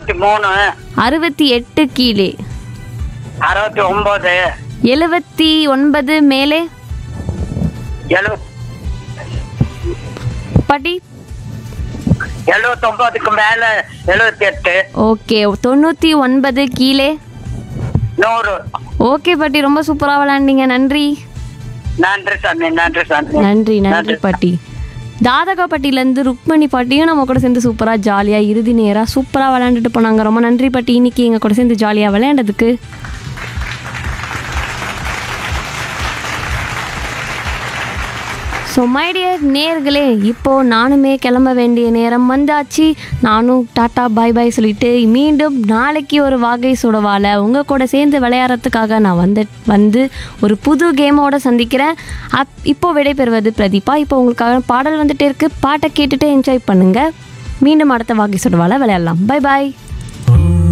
அறுபத்தி மூணு அறுபத்தி எட்டு கீழே அறுபத்தி ஒன்பது எழுபத்தி ஒன்பது மேலே எழுபத் பாட்டி எழுபத்தி ஒன்பதுக்கு மேல எழுபத்தி எட்டு ஓகே தொண்ணூற்றி ஒன்பது கீழே நூறு ஓகே பாட்டி ரொம்ப சூப்பராக விளையாண்டீங்க நன்றி நன்றி சாமி நன்றி சாமி நன்றி நன்றி பாட்டி தாதகாப்பட்டியிலேருந்து ருக்மணி பாட்டியும் நம்ம கூட சேர்ந்து சூப்பராக ஜாலியாக இறுதி நேராக சூப்பராக விளையாண்டுட்டு போனாங்க ரொம்ப நன்றி பாட்டி இன்னைக்கு எங்கள் கூட சேர்ந்து ஜாலியாக விளையாண்டதுக்கு ஸோ மைடியர் நேர்களே இப்போது நானுமே கிளம்ப வேண்டிய நேரம் வந்தாச்சு நானும் டாட்டா பாய் பாய் சொல்லிட்டு மீண்டும் நாளைக்கு ஒரு வாகை சுடவால உங்கள் கூட சேர்ந்து விளையாடுறதுக்காக நான் வந்து வந்து ஒரு புது கேமோட சந்திக்கிறேன் அப் இப்போ விடைபெறுவது பிரதீபா இப்போ உங்களுக்காக பாடல் வந்துட்டே இருக்கு பாட்டை கேட்டுட்டு என்ஜாய் பண்ணுங்கள் மீண்டும் அடுத்த வாகை சுடவால விளையாடலாம் பை பாய்